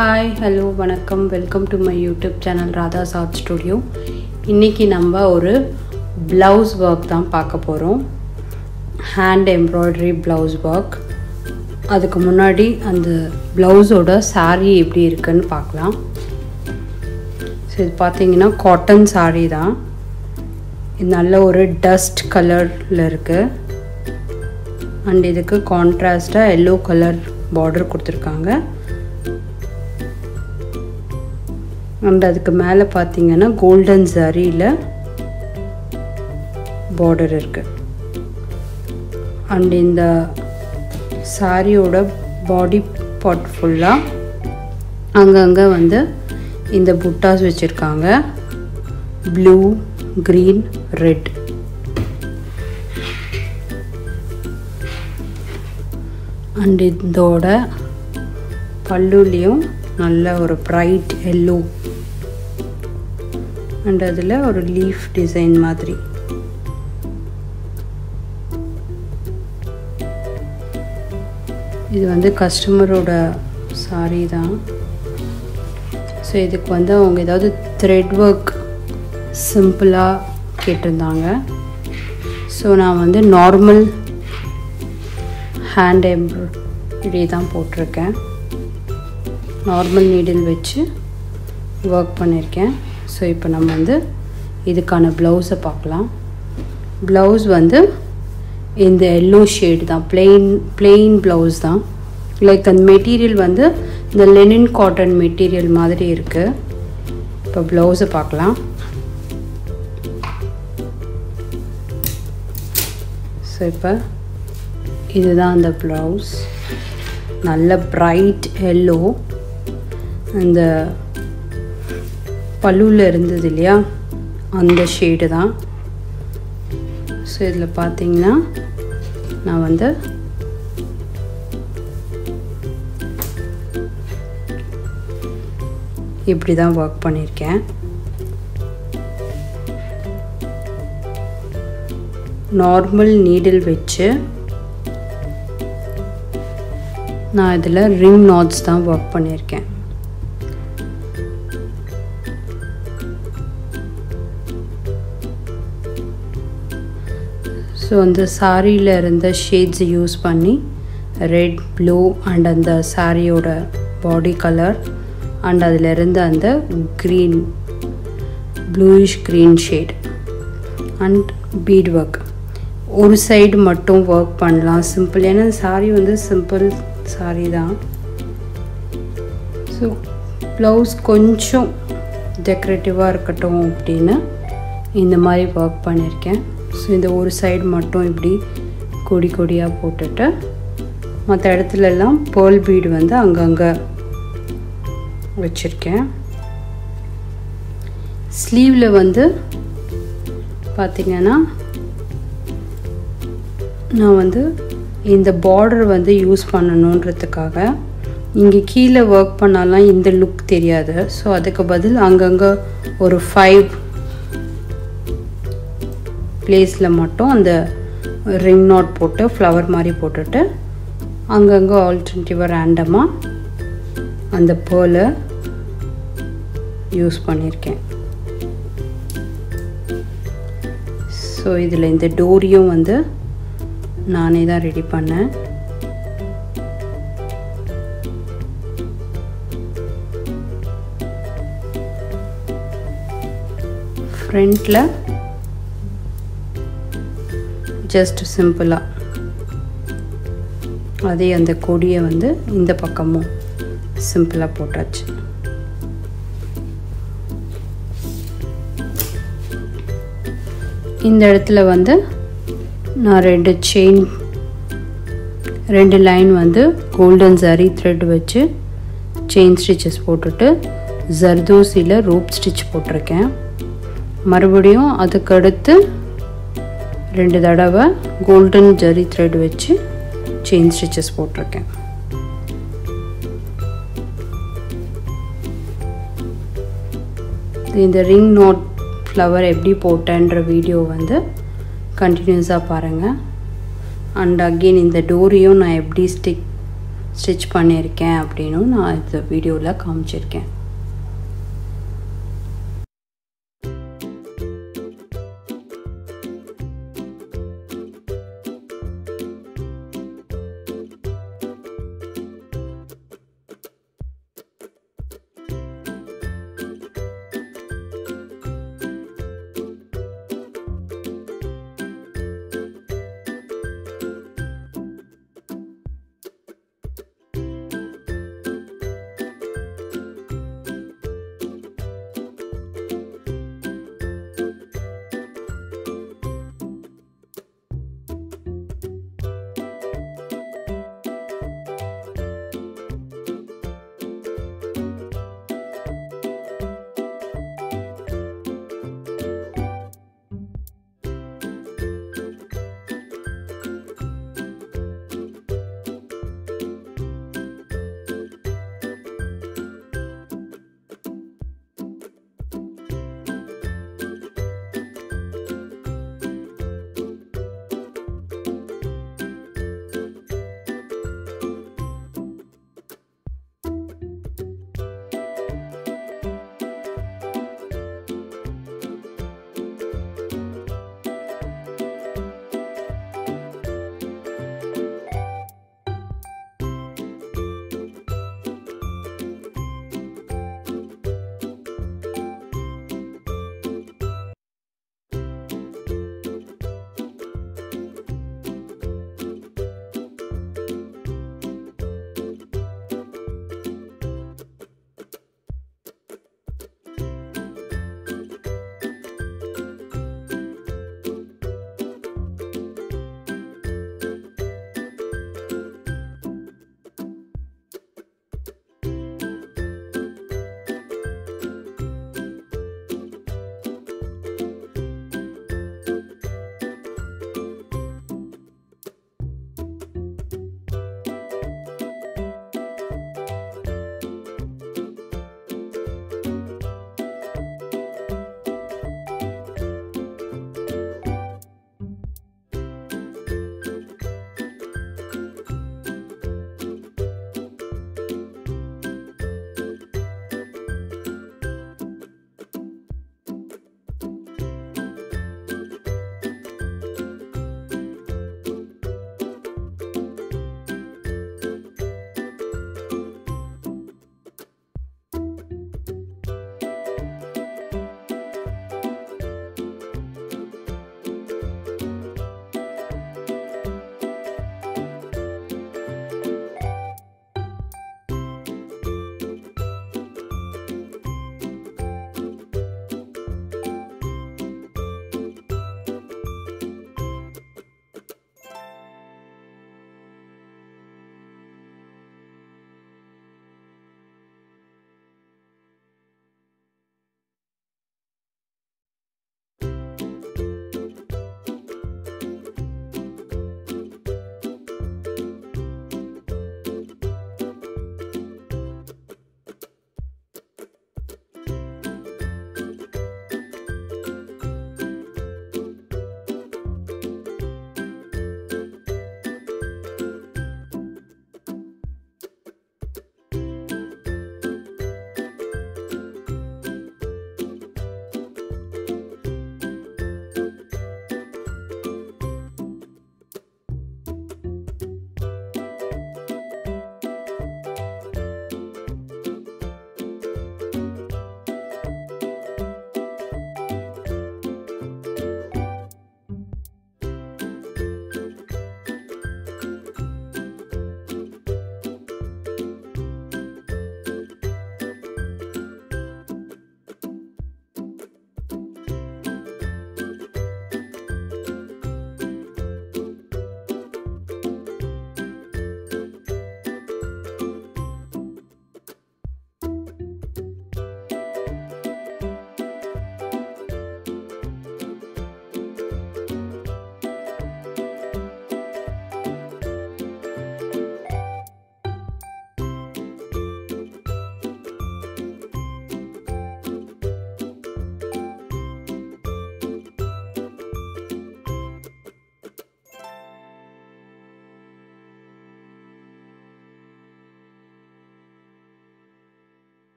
hi hello வணக்கம் welcome to my YouTube channel Radha Saath studio இன்றைக்கி நம்ம ஒரு ப்ளவுஸ் ஒர்க் தான் பார்க்க போகிறோம் ஹேண்ட் எம்ப்ராய்டரி ப்ளவுஸ் ஒர்க் அதுக்கு முன்னாடி அந்த ப்ளவுஸோட saree எப்படி இருக்குன்னு பார்க்கலாம் ஸோ இது பார்த்தீங்கன்னா காட்டன் saree தான் இது நல்ல ஒரு டஸ்ட் கலரில் இருக்குது அண்ட் இதுக்கு கான்ட்ராஸ்டாக எல்லோ கலர் பார்டர் கொடுத்துருக்காங்க அண்ட் அதுக்கு மேலே பார்த்தீங்கன்னா கோல்டன் ஜரியில் பார்டர் இருக்குது அண்ட் இந்த சாரியோட பாடி பார்ட் ஃபுல்லாக அங்கங்கே வந்து இந்த புட்டாஸ் வச்சுருக்காங்க ப்ளூ க்ரீன் ரெட் அண்ட் இதோட பல்லுலேயும் நல்ல ஒரு ப்ரைட் எல்லோ அண்ட் அதில் ஒரு லீஃப் டிசைன் மாதிரி இது வந்து கஸ்டமரோட சாரி தான் ஸோ இதுக்கு வந்து அவங்க ஏதாவது த்ரெட் ஒர்க் சிம்பிளாக கேட்டிருந்தாங்க ஸோ நான் வந்து நார்மல் ஹேண்ட் எம்ப்ராய்டரி தான் போட்டிருக்கேன் நார்மல் நீடில் வச்சு ஒர்க் பண்ணியிருக்கேன் ஸோ இப்போ நம்ம வந்து இதுக்கான ப்ளவுஸை பார்க்கலாம் ப்ளவுஸ் வந்து இந்த எல்லோ ஷேட் தான் பிளெயின் பிளெயின் ப்ளவுஸ் தான் லைக் அந்த மெட்டீரியல் வந்து இந்த லெனின் காட்டன் மெட்டீரியல் மாதிரி இருக்குது இப்போ ப்ளவுஸை பார்க்கலாம் ஸோ இப்போ இதுதான் அந்த ப்ளவுஸ் நல்ல ப்ரைட் எல்லோ அந்த பல்லுவில் இருந்தது இல்லையா அந்த ஷேடு தான் ஸோ இதில் பார்த்தீங்கன்னா நான் வந்து இப்படி தான் ஒர்க் பண்ணியிருக்கேன் நார்மல் நீடில் வச்சு நான் இதில் ரிங் நாட்ஸ் தான் ஒர்க் பண்ணியிருக்கேன் ஸோ அந்த சாரியில் இருந்த ஷேட்ஸ் யூஸ் பண்ணி ரெட் ப்ளூ அண்ட் அந்த சாரியோட பாடி கலர் அண்ட் அதில் இருந்த அந்த green bluish green shade and bead work ஒரு சைடு மட்டும் ஒர்க் பண்ணலாம் சிம்பிள் ஏன்னா சாரி வந்து சிம்பிள் சாரி தான் ஸோ ப்ளவுஸ் கொஞ்சம் டெக்கரேட்டிவாக இருக்கட்டும் அப்படின்னு இந்த மாதிரி ஒர்க் பண்ணியிருக்கேன் ஸோ இந்த ஒரு சைடு மட்டும் இப்படி கொடி கொடியாக போட்டுட்டு மற்ற இடத்துலலாம் பேர்ல் பீடு வந்து அங்கங்கே வச்சுருக்கேன் ஸ்லீவில் வந்து பார்த்திங்கன்னா நான் வந்து இந்த பார்டர் வந்து யூஸ் பண்ணணுன்றதுக்காக இங்கே கீழே ஒர்க் பண்ணாலாம் இந்த லுக் தெரியாது ஸோ அதுக்கு பதில் அங்கங்கே ஒரு ஃபைவ் பிளேஸில் மட்டும் அந்த ரிங் நாட் போட்டு ஃப்ளவர் மாதிரி போட்டுட்டு அங்கங்கே ஆல்டர்னேட்டிவாக ரேண்டமாக அந்த பேர்லை யூஸ் பண்ணியிருக்கேன் ஸோ இதில் இந்த டோரியும் வந்து நானே தான் ரெடி பண்ணேன் ஃப்ரண்ட்டில் ஜஸ்ட் சிம்பிளாக அதே அந்த கொடியை வந்து இந்த பக்கமும் சிம்பிளாக போட்டாச்சு இந்த இடத்துல வந்து நான் ரெண்டு செயின் ரெண்டு லைன் வந்து கோல்டன் ஜரி த்ரெட் வச்சு செயின் ஸ்டிச்சஸ் போட்டுட்டு ஜர்தோசியில் ரோப் ஸ்டிச் போட்டிருக்கேன் மறுபடியும் அதுக்கடுத்து ரெண்டு தடவை கோல்டன் ஜரி த்ரெட் வச்சு செயின் ஸ்டிச்சஸ் போட்டிருக்கேன் இந்த ரிங் நோட் ஃப்ளவர் எப்படி போட்டேன்ற வீடியோ வந்து கண்டினியூஸாக பாருங்கள் அண்ட் அகெயின் இந்த டோரியும் நான் எப்படி ஸ்டிக் ஸ்டிச் பண்ணியிருக்கேன் அப்படின்னும் நான் இந்த வீடியோவில் காமிச்சிருக்கேன்